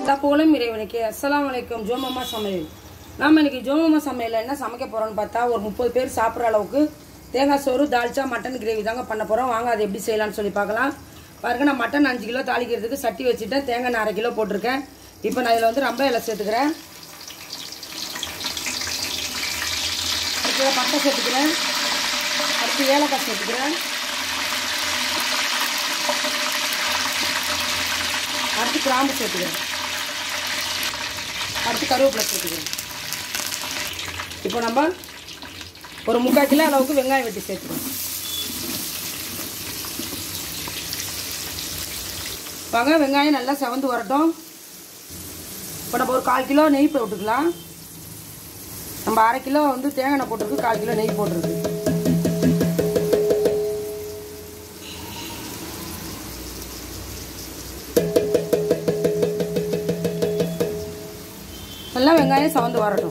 எல்லா புகழும் இறைவனுக்கு அஸ்ஸலாமு அலைக்கும் ஜோமம்மா சமையல் நாம் இன்னைக்கு ஜோமம்மா சமையலில் என்ன சமைக்க போறோம்னு பார்த்தா ஒரு முப்பது பேர் சாப்பிட்ற அளவுக்கு தேங்காய் சோறு தால்ச்சா மட்டன் கிரேவி தாங்க பண்ண போறோம் வாங்க அதை எப்படி செய்யலாம்னு சொல்லி பார்க்கலாம் பாருங்க நான் மட்டன் அஞ்சு கிலோ தாளிக்கிறதுக்கு சட்டி வச்சுட்டேன் தேங்காய் நான் அரை கிலோ போட்டிருக்கேன் இப்போ நான் இதில் வந்து ரொம்ப இலை சேர்த்துக்கிறேன் அடுத்து பட்டை சேர்த்துக்கிறேன் அடுத்து ஏலக்காய் சேர்த்துக்கிறேன் அடுத்து கிராம்பு சேர்த்துக்கிறேன் அடுத்து கருவேப்பிலை சேர்த்துக்கிறேன் இப்போ நம்ம ஒரு முக்கால் கிலோ அளவுக்கு வெங்காயம் வெட்டி சேர்த்துக்கிறோம் வாங்க வெங்காயம் நல்லா செவந்து வரட்டும் இப்போ நம்ம ஒரு கால் கிலோ நெய் போட்டுக்கலாம் நம்ம அரை கிலோ வந்து தேங்காய் எண்ணெய் போட்டிருக்கு கால் கிலோ நெய் போட்டிருக்கு நல்லா வெங்காயம் சவந்து வரட்டும்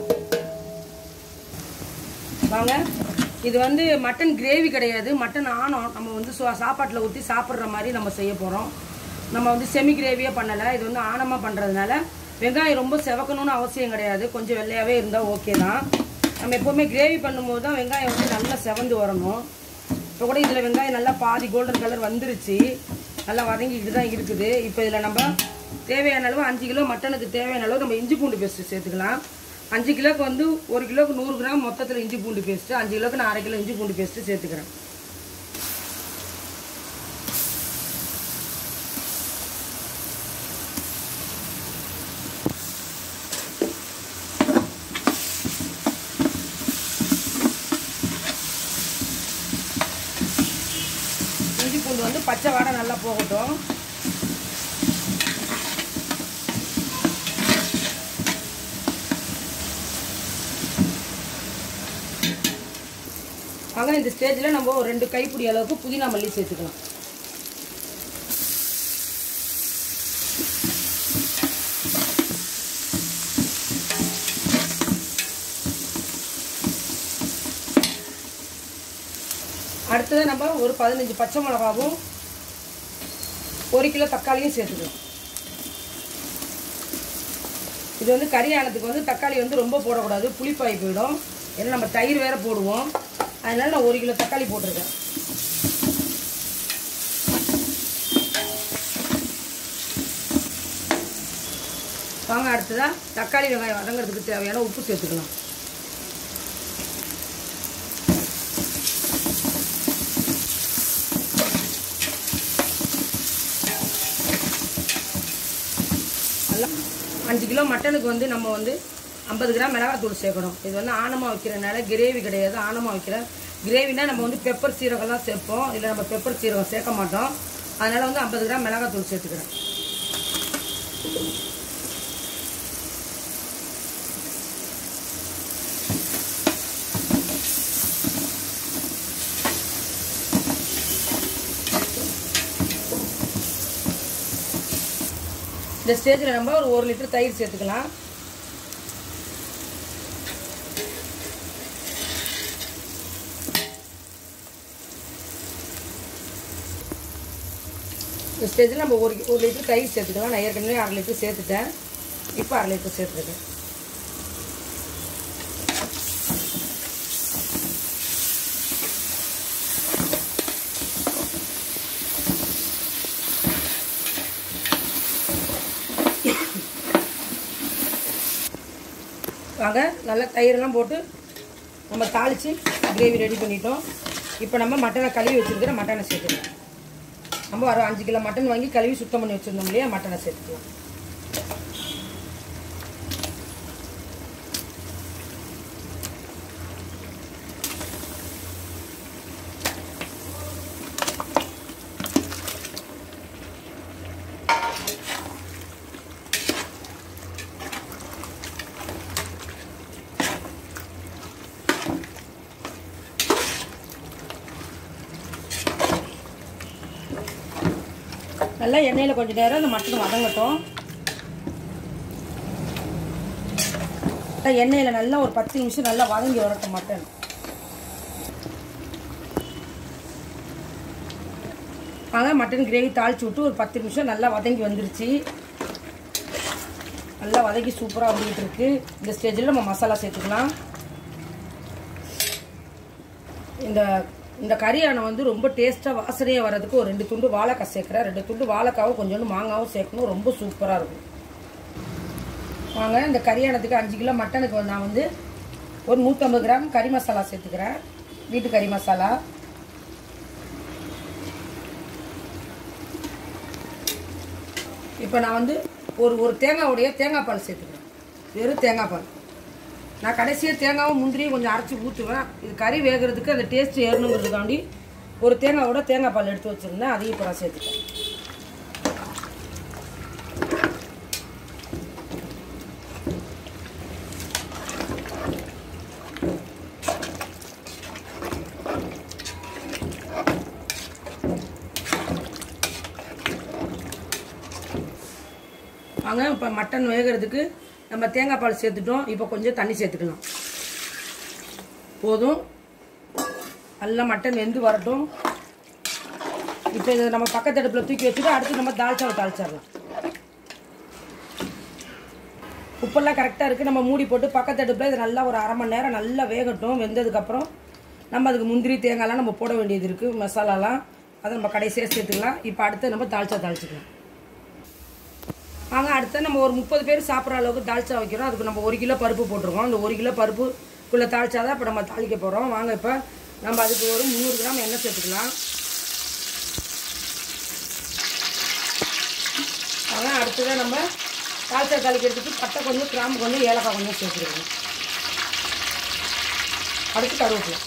வாங்க இது வந்து மட்டன் கிரேவி கிடையாது மட்டன் ஆணம் நம்ம வந்து சா- சாப்பாட்டில் ஊற்றி சாப்பிட்ற மாதிரி நம்ம செய்ய போகிறோம் நம்ம வந்து செமி கிரேவியாக பண்ணலை இது வந்து ஆணமாக பண்ணுறதுனால வெங்காயம் ரொம்ப செவக்கணும்னு அவசியம் கிடையாது கொஞ்சம் வெள்ளையாகவே இருந்தால் ஓகே தான் நம்ம எப்போவுமே கிரேவி பண்ணும்போது தான் வெங்காயம் வந்து நல்லா செவந்து வரணும் இப்போ கூட இதில் வெங்காயம் நல்லா பாதி கோல்டன் கலர் வந்துருச்சு நல்லா வதங்கிக்கிட்டு தான் இருக்குது இப்போ இதில் நம்ம தேவையான அளவு அஞ்சு கிலோ மட்டனுக்கு தேவையான அளவு நம்ம இஞ்சி பூண்டு பேஸ்ட்டு சேர்த்துக்கலாம் அஞ்சு கிலோக்கு வந்து ஒரு கிலோக்கு நூறு கிராம் மொத்தத்தில் இஞ்சி பூண்டு பேஸ்ட்டு அஞ்சு கிலோக்கு நான் அரை கிலோ இஞ்சி பூண்டு பேஸ்ட்டு சேர்த்துக்கிறேன் இஞ்சி பூண்டு வந்து பச்சை வாடை நல்லா போகட்டும் வாங்க இந்த ஸ்டேஜில் நம்ம ஒரு ரெண்டு கைப்பிடி அளவுக்கு புதினா மல்லி சேர்த்துக்கலாம் அடுத்தது நம்ம ஒரு பதினஞ்சு பச்சை மிளகாவும் ஒரு கிலோ தக்காளியும் சேர்த்துக்கலாம் இது வந்து கறி ஆனதுக்கு வந்து தக்காளி வந்து ரொம்ப போடக்கூடாது புளிப்பாகி போயிடும் ஏன்னா நம்ம தயிர் வேற போடுவோம் அதனால நான் ஒரு கிலோ தக்காளி போட்டிருக்கேன் வாங்க அடுத்ததா தக்காளி வெங்காயம் வதங்கிறதுக்கு தேவையான உப்பு சேர்த்துக்கலாம் நல்லா அஞ்சு கிலோ மட்டனுக்கு வந்து நம்ம வந்து ஐம்பது கிராம் மிளகாத்தூள் சேர்க்கணும் இது வந்து ஆனமாக வைக்கிறனால கிரேவி கிடையாது ஆனமாக வைக்கிற கிரேவினா நம்ம வந்து பெப்பர் சீரகம்லாம் சேர்ப்போம் இதில் நம்ம பெப்பர் சீரகம் சேர்க்க மாட்டோம் அதனால வந்து ஐம்பது கிராம் மிளகாத்தூள் சேர்த்துக்கிறேன் இந்த ஸ்டேஜில் நம்ம ஒரு ஒரு லிட்டர் தயிர் சேர்த்துக்கலாம் இந்த ஸ்டேஜில் நம்ம ஒரு ஒரு லிட்டர் தயிர் சேர்த்துக்கலாம் நான் ஏற்கனவே அரை லிட்டர் சேர்த்துட்டேன் இப்போ அரை லிட்டர் சேர்த்துருக்கேன் வாங்க நல்லா தயிரெல்லாம் போட்டு நம்ம தாளித்து கிரேவி ரெடி பண்ணிட்டோம் இப்போ நம்ம மட்டனை கழுவி வச்சுருக்கிற மட்டனை சேர்த்துக்கலாம் நம்ம ஒரு அஞ்சு கிலோ மட்டன் வாங்கி கழுவி சுத்தம் பண்ணி வச்சுருந்தோம் இல்லையா மட்டனை சேர்த்துக்கலாம் நல்லா எண்ணெயில் கொஞ்சம் நேரம் இந்த மட்டன் வதங்கட்டும் நல்லா எண்ணெயில் நல்லா ஒரு பத்து நிமிஷம் நல்லா வதங்கி வரட்டும் மட்டன் வாங்க மட்டன் கிரேவி தாளிச்சு விட்டு ஒரு பத்து நிமிஷம் நல்லா வதங்கி வந்துருச்சு நல்லா வதக்கி சூப்பராக வந்துக்கிட்டு இருக்கு இந்த ஸ்டேஜில் நம்ம மசாலா சேர்த்துக்கலாம் இந்த இந்த கறியானை வந்து ரொம்ப டேஸ்ட்டாக வாசனையாக வர்றதுக்கு ஒரு ரெண்டு துண்டு வாழைக்காய் சேர்க்குறேன் ரெண்டு துண்டு வாழைக்காவும் கொஞ்சோண்டு மாங்காவும் சேர்க்கணும் ரொம்ப சூப்பராக இருக்கும் வாங்க இந்த கறியானத்துக்கு அஞ்சு கிலோ மட்டனுக்கு வந்து நான் வந்து ஒரு நூற்றம்பது கிராம் கறி மசாலா சேர்த்துக்கிறேன் வீட்டு கறி மசாலா இப்போ நான் வந்து ஒரு ஒரு தேங்காவுடைய தேங்காய் பால் சேர்த்துக்கிறேன் வெறும் தேங்காய் பால் நான் கடைசியாக தேங்காவும் முந்திரியும் கொஞ்சம் அரைச்சி ஊற்றுவேன் இது கறி வேகிறதுக்கு அந்த டேஸ்ட் ஏறணுங்கிறதுக்காண்டி ஒரு தேங்காவோட தேங்காய் பால் எடுத்து வச்சுருந்தேன் அதையும் இப்போ நான் சேர்த்துக்கிறேன் வாங்க இப்போ மட்டன் வேகிறதுக்கு நம்ம தேங்காய் பால் சேர்த்துட்டோம் இப்போ கொஞ்சம் தண்ணி சேர்த்துக்கலாம் போதும் நல்லா மட்டன் வெந்து வரட்டும் இப்போ இதை நம்ம பக்கத்து அடுப்பில் தூக்கி வச்சுட்டு அடுத்து நம்ம தால்ச்சாவை தாளிச்சிடலாம் உப்பெல்லாம் கரெக்டாக இருக்குது நம்ம மூடி போட்டு பக்கத்து அடுப்பில் இது நல்லா ஒரு அரை மணி நேரம் நல்லா வேகட்டும் வெந்ததுக்கப்புறம் நம்ம அதுக்கு முந்திரி தேங்காய்லாம் நம்ம போட வேண்டியது இருக்குது மசாலாலாம் அதை நம்ம கடைசியாக சேர்த்துக்கலாம் இப்போ அடுத்து நம்ம தால்ச்சா தாளிச்சிக்கலாம் வாங்க அடுத்து நம்ம ஒரு முப்பது பேர் சாப்பிட்ற அளவுக்கு தால்ச்சா வைக்கிறோம் அதுக்கு நம்ம ஒரு கிலோ பருப்பு போட்டிருக்கோம் அந்த ஒரு கிலோ பருப்புக்குள்ளே தாளிச்சா தான் இப்போ நம்ம தாளிக்க போகிறோம் வாங்க இப்போ நம்ம அதுக்கு ஒரு முந்நூறு கிராம் எண்ணெய் சேர்த்துக்கலாம் வாங்க அடுத்ததாக நம்ம தால்ச்சா தாளிக்கிறதுக்கு பட்டை கொஞ்சம் கிராம்பு கொஞ்சம் ஏலக்காய் கொஞ்சம் சேர்த்துருக்கோம் அடுத்து கருவேப்பிலை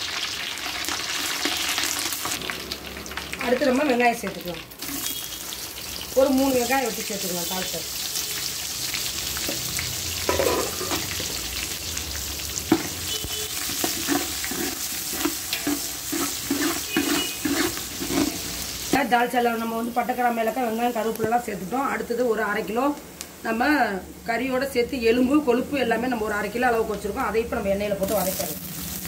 அடுத்து நம்ம வெங்காயம் சேர்த்துக்கலாம் ஒரு மூணு வெங்காயம் வெட்டி சேர்த்துக்கலாம் தாளிச்சா தால்ச்சால நம்ம வந்து பட்டைக்கிராம மிளகாய் வெங்காயம் கருவேப்பிலலாம் சேர்த்துட்டோம் அடுத்தது ஒரு அரை கிலோ நம்ம கறியோட சேர்த்து எலும்பு கொழுப்பு எல்லாமே நம்ம ஒரு அரை கிலோ அளவுக்கு வச்சுருக்கோம் அதை இப்போ நம்ம எண்ணெயில் போட்டு வதக்கிறோம்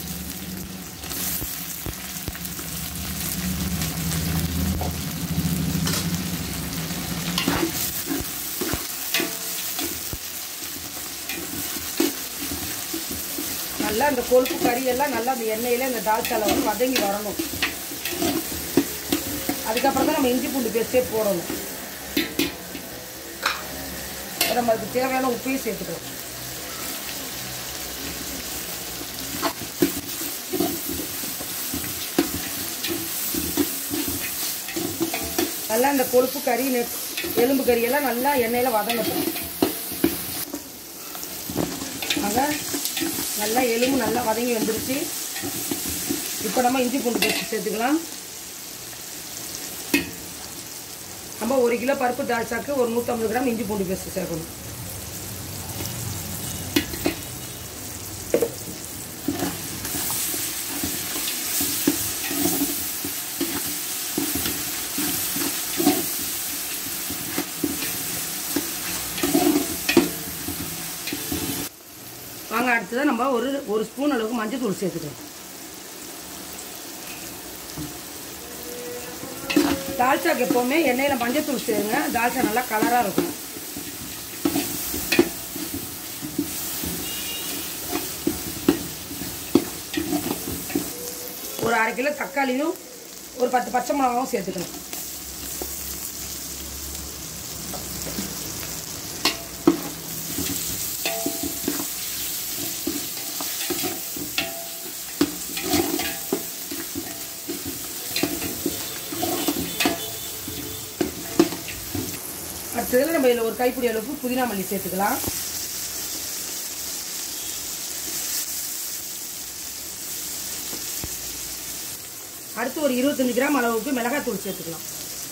நல்லா இந்த கொழுப்பு கறி எல்லாம் நல்லா அந்த எண்ணெயில இந்த தால்ச்சால வந்து வதங்கி வரணும் அதுக்கப்புறம் தான் நம்ம இஞ்சி பூண்டு பேஸ்டே போடணும் இப்ப நம்ம அதுக்கு தேவையான உப்பையும் சேர்த்துக்கலாம் நல்லா இந்த கொழுப்பு கறி நெ- எலும்பு கறி எல்லாம் நல்லா எண்ணெயில் வதங்கட்டும் ஆக நல்லா எலும்பு நல்லா வதங்கி வந்துருச்சு இப்போ நம்ம இஞ்சி பூண்டு பேஸ்ட் சேர்த்துக்கலாம் நம்ம ஒரு கிலோ பருப்பு தால்ச்சாக்கு ஒரு நூற்றம்பது கிராம் இஞ்சி பூண்டு பேஸ்ட் சேர்க்கணும் வாங்க அடுத்ததாக நம்ம ஒரு ஒரு ஸ்பூன் அளவுக்கு மஞ்சள் தூள் சேர்த்துக்கலாம் தால்ச்சாக்கு எப்போவுமே எண்ணெயில் மஞ்சள் தூள் சேருங்க தால்ச்சா நல்லா கலராக இருக்கும் ஒரு அரை கிலோ தக்காளியும் ஒரு பத்து பச்சை மிளகாவும் சேர்த்துக்கணும் அடுத்ததில் நம்ம இதில் ஒரு கைப்பிடி அளவுக்கு புதினா மல்லி சேர்த்துக்கலாம் அடுத்து ஒரு இருபத்தஞ்சு கிராம் அளவுக்கு மிளகாத்தூள் சேர்த்துக்கலாம்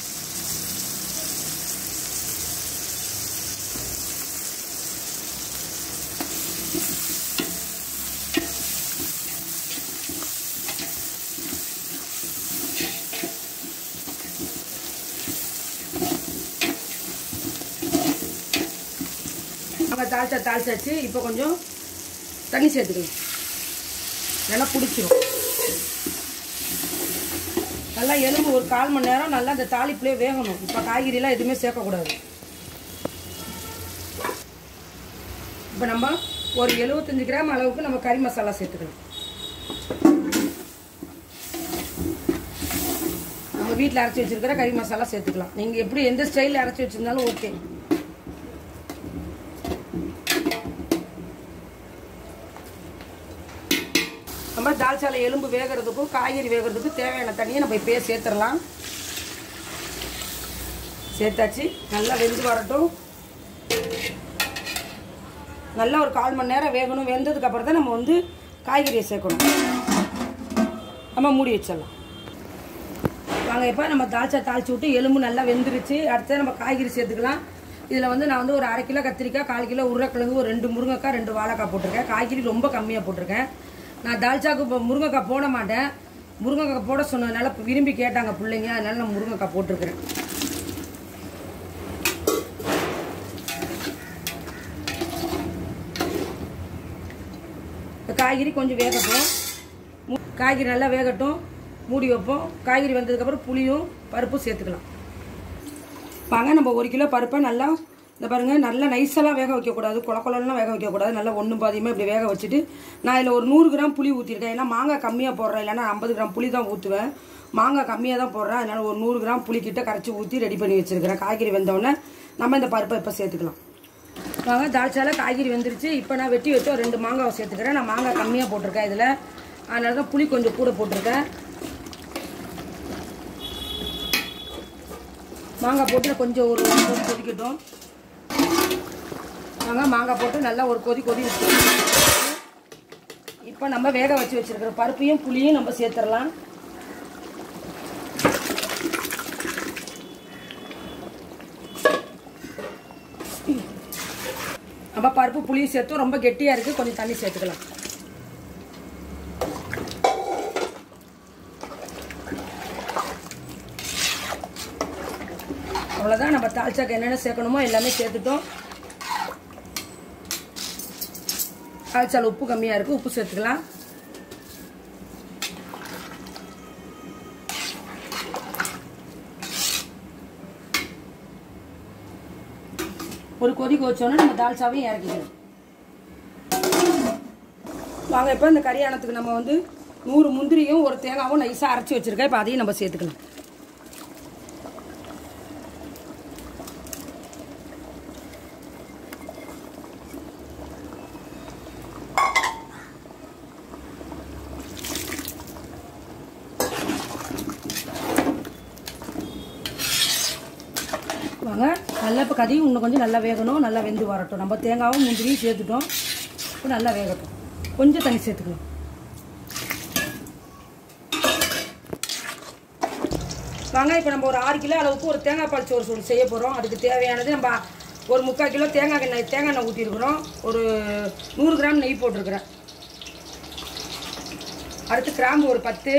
நம்ம தாளிச்சா தாளிச்சாச்சு இப்போ கொஞ்சம் தண்ணி சேர்த்துக்கலாம் நல்லா பிடிச்சிரும் நல்லா எலும்பு ஒரு கால் மணி நேரம் நல்லா அந்த தாளிப்புலேயே வேகணும் இப்போ காய்கறிலாம் எதுவுமே சேர்க்கக்கூடாது இப்போ நம்ம ஒரு 75 கிராம் அளவுக்கு நம்ம கறி மசாலா சேர்த்துக்கலாம் நம்ம வீட்டில் அரைச்சி வச்சிருக்கிற கறி மசாலா சேர்த்துக்கலாம் நீங்கள் எப்படி எந்த ஸ்டைலில் அரைச்சி வச்சிருந்தாலும் ஓகே நம்ம தால்ச்சால எலும்பு வேகிறதுக்கும் காய்கறி வேகிறதுக்கும் தேவையான தண்ணியை நம்ம இப்பயே சேர்த்துடலாம் சேர்த்தாச்சு நல்லா வெந்து வரட்டும் நல்லா ஒரு கால் மணி நேரம் வேகணும் வெந்ததுக்கு அப்புறம் தான் நம்ம வந்து காய்கறியை சேர்க்கணும் நம்ம மூடி வச்சிடலாம் வாங்க இப்போ நம்ம தால்ச்சா தாளிச்சு விட்டு எலும்பு நல்லா வெந்துருச்சு அடுத்து நம்ம காய்கறி சேர்த்துக்கலாம் இதில் வந்து நான் வந்து ஒரு அரை கிலோ கத்திரிக்காய் கால் கிலோ உருளைக்கிழங்கு ஒரு ரெண்டு முருங்கைக்காய் ரெண்டு வாழைக்காய் போட்டிருக்கேன் காய்கறி ரொம்ப கம்மியாக போட்டிருக்கேன் நான் தால்ச்சாக்கு இப்போ முருங்கைக்காய் போட மாட்டேன் முருங்கைக்காய் போட சொன்னதுனால இப்ப விரும்பி கேட்டாங்க பிள்ளைங்க அதனால நான் முருங்கைக்காய் போட்டிருக்கிறேன் இந்த காய்கறி கொஞ்சம் வேகட்டும் மூ- காய்கறி நல்லா வேகட்டும் மூடி வைப்போம் காய்கறி வந்ததுக்கப்புறம் புளியும் பருப்பும் சேர்த்துக்கலாம் வாங்க நம்ம ஒரு கிலோ பருப்பை நல்லா இந்த பாருங்க நல்லா நைஸெல்லாம் வேக வைக்கக்கூடாது குள குளம்லாம் வேக வைக்கக்கூடாது நல்லா ஒன்று பாதியமாக இப்படி வேக வச்சுட்டு நான் இதில் ஒரு நூறு கிராம் புளி ஊற்றிருக்கேன் ஏன்னா மாங்காய் கம்மியாக போடுறேன் இல்லைன்னா ஐம்பது கிராம் புளி தான் ஊற்றுவேன் மாங்காய் கம்மியாக தான் போடுறேன் அதனால ஒரு நூறு கிராம் புளி கிட்ட கரைச்சி ஊற்றி ரெடி பண்ணி வச்சிருக்கிறேன் காய்கறி வெந்தோடனே நம்ம இந்த பருப்பை இப்போ சேர்த்துக்கலாம் வாங்க தால்ச்சால காய்கறி வெந்துருச்சு இப்போ நான் வெட்டி வச்சு ஒரு ரெண்டு மாங்காவை சேர்த்துக்கிறேன் நான் மாங்காய் கம்மியாக போட்டிருக்கேன் இதில் அதனால தான் புளி கொஞ்சம் கூட போட்டிருக்கேன் மாங்காய் போட்டு கொஞ்சம் ஒரு கொதி கொதிக்கட்டும் வாங்க மாங்காய் போட்டு நல்லா ஒரு கொதி கொதி விட்டு இப்போ நம்ம வேக வச்சு வச்சிருக்கிற பருப்பையும் புளியும் நம்ம சேர்த்துடலாம் நம்ம பருப்பு புளியும் சேர்த்து ரொம்ப கெட்டியாக இருக்குது கொஞ்சம் தண்ணி சேர்த்துக்கலாம் அவ்வளோதான் நம்ம தால்ச்சாக்கு என்னென்ன சேர்க்கணுமோ எல்லாமே சேர்த்துட்டோம் தால்ச்சால உப்பு கம்மியாக இருக்குது உப்பு சேர்த்துக்கலாம் ஒரு கொதி கொதிச்சோன்னா நம்ம தால்ச்சாவையும் இறக்கிக்கணும் வாங்க இப்போ இந்த கரியானத்துக்கு நம்ம வந்து நூறு முந்திரியும் ஒரு தேங்காவும் நைஸாக அரைச்சி வச்சிருக்கேன் இப்போ அதையும் நம்ம சேர்த்துக்கலாம் வாங்க நல்லா இப்போ கதையும் இன்னும் கொஞ்சம் நல்லா வேகணும் நல்லா வெந்து வரட்டும் நம்ம தேங்காவும் முந்திரியும் சேர்த்துட்டோம் இப்போ நல்லா வேகட்டும் கொஞ்சம் தண்ணி சேர்த்துக்கலாம் வாங்க இப்போ நம்ம ஒரு ஆறு கிலோ அளவுக்கு ஒரு தேங்காய் பால் சோறு சோறு செய்ய போகிறோம் அதுக்கு தேவையானது நம்ம ஒரு முக்கால் கிலோ தேங்காய் எண்ணெய் தேங்காய் எண்ணெய் ஊற்றிருக்கிறோம் ஒரு நூறு கிராம் நெய் போட்டிருக்கிறேன் அடுத்து கிராம்பு ஒரு பத்து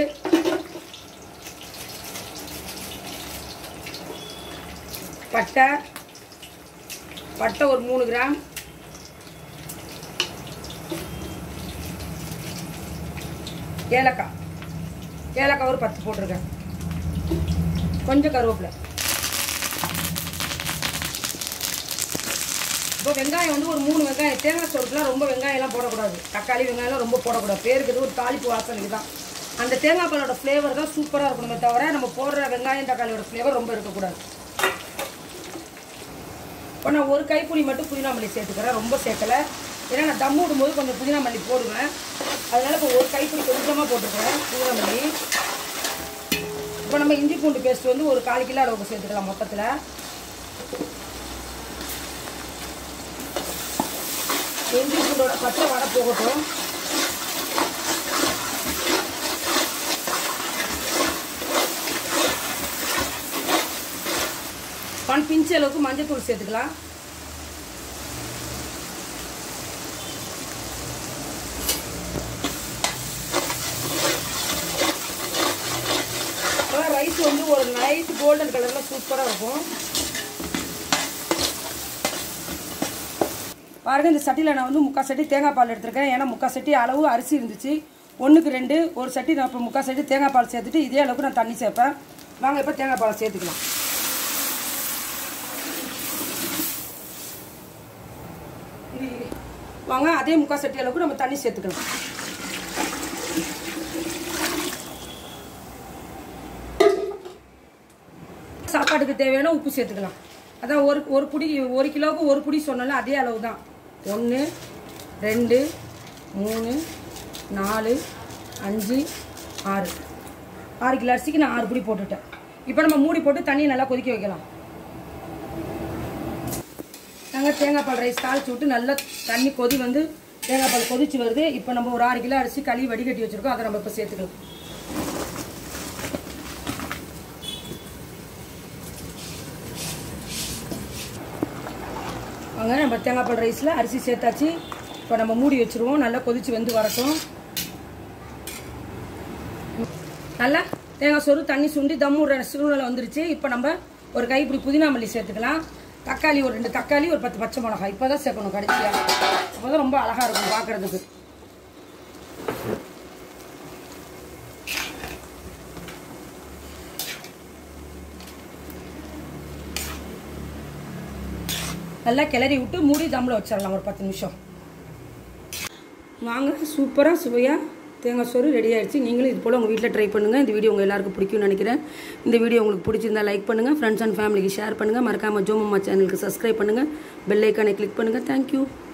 பட்டை பட்டை ஒரு மூணு கிராம் ஏலக்காய் ஏலக்காய் ஒரு பத்து போட்டிருக்கேன் கொஞ்சம் கருவேப்பிலை இப்போ வெங்காயம் வந்து ஒரு மூணு வெங்காயம் தேங்காய் சோறுக்குலாம் ரொம்ப வெங்காயம்லாம் போடக்கூடாது தக்காளி வெங்காயம்லாம் ரொம்ப போடக்கூடாது பேருக்கு இது ஒரு தாளிப்பு வாசனைக்கு தான் அந்த தேங்காய் பாலோட ஃப்ளேவர் தான் சூப்பராக இருக்கணுமே தவிர நம்ம போடுற வெங்காயம் தக்காளியோட ஃப்ளேவர் ரொம்ப இருக்கக்கூடாது இப்போ நான் ஒரு கைப்புளி மட்டும் புதினா மல்லி சேர்த்துக்கிறேன் ரொம்ப சேர்க்கல ஏன்னா நான் தம் விடும்போது கொஞ்சம் புதினா மல்லி போடுவேன் அதனால இப்போ ஒரு கைப்புளி கொஞ்சமாக போட்டுக்கிறேன் புதினா மல்லி இப்போ நம்ம இஞ்சி பூண்டு பேஸ்ட் வந்து ஒரு கால் கிலோ அளவுக்கு சேர்த்துக்கலாம் மொத்தத்தில் இஞ்சி பூண்டோட பச்சை வடை போகட்டும் ஒன் பிஞ்ச் அளவுக்கு மஞ்சத்தூள் சேர்த்துக்கலாம் ரைஸ் வந்து ஒரு நைட் கோல்டன் கலரில் சூப்பராக இருக்கும் பாருங்க இந்த சட்டியில் நான் வந்து முக்கால் சட்டி தேங்காய் பால் எடுத்திருக்கேன் ஏன்னா முக்கால் சட்டி அளவு அரிசி இருந்துச்சு ஒன்றுக்கு ரெண்டு ஒரு சட்டி நான் இப்போ முக்கால் சட்டி தேங்காய் பால் சேர்த்துட்டு இதே அளவுக்கு நான் தண்ணி சேர்ப்பேன் வாங்க இப்போ தேங்காய் பால் சேர்த்துக்கலாம் இரு, இரு. வாங்க அதே முக்கால் சட்டி அளவுக்கு நம்ம தண்ணி சேர்த்துக்கலாம் சாப்பாட்டுக்கு தேவையான உப்பு சேர்த்துக்கலாம் அதான் ஒரு ஒரு புடி ஒரு கிலோவுக்கு ஒரு புடி சொன்னாலும் அதே அளவு தான் ஒன்று ரெண்டு மூணு நாலு அஞ்சு ஆறு ஆறு கிலோ அரிசிக்கு நான் ஆறு புடி போட்டுட்டேன் இப்போ நம்ம மூடி போட்டு தண்ணியை நல்லா கொதிக்க வைக்கலாம் நாங்கள் தேங்காய் பால் ரைஸ் தாளிச்சு விட்டு நல்லா தண்ணி கொதி வந்து தேங்காய் பால் கொதிச்சு வருது இப்போ நம்ம ஒரு ஆறு கிலோ அரிசி களி வடிகட்டி வச்சுருக்கோம் அதை நம்ம இப்போ சேர்த்துக்கலாம் வாங்க நம்ம தேங்காய் பால் ரைஸில் அரிசி சேர்த்தாச்சு இப்போ நம்ம மூடி வச்சுருவோம் நல்லா கொதிச்சு வந்து வரட்டும் நல்லா தேங்காய் சோறு தண்ணி சுண்டி தம்முற சூழ்நிலை வந்துருச்சு இப்போ நம்ம ஒரு கைப்பிடி புதினா மல்லி சேர்த்துக்கலாம் தக்காளி ஒரு ரெண்டு தக்காளி ஒரு பத்து பச்சை மிளகாய் இப்போ தான் சேர்க்கணும் கடைசியாக அப்போ தான் ரொம்ப அழகாக இருக்கும் பார்க்குறதுக்கு நல்லா கிளறி விட்டு மூடி தம்மில் வச்சிடலாம் ஒரு பத்து நிமிஷம் வாங்க சூப்பராக சுவையாக தேங்காய் சோறு ரெடி ஆயிடுச்சு நீங்களும் இது போல் உங்கள் வீட்டில் ட்ரை பண்ணுங்கள் இந்த வீடியோ உங்கள் எல்லாருக்கும் பிடிக்கும்னு நினைக்கிறேன் இந்த வீடியோ உங்களுக்கு பிடிச்சிருந்தா லைக் பண்ணுங்கள் ஃப்ரெண்ட்ஸ் அண்ட் ஃபேமிலிக்கு ஷேர் பண்ணுங்கள் மறக்காமல் ஜோமம்மா சேனலுக்கு சப்ஸ்கிரைப் பண்ணுங்கள் பெல் ஐக்கானை கிளிக் பண்ணுங்கள் தேங்க்யூ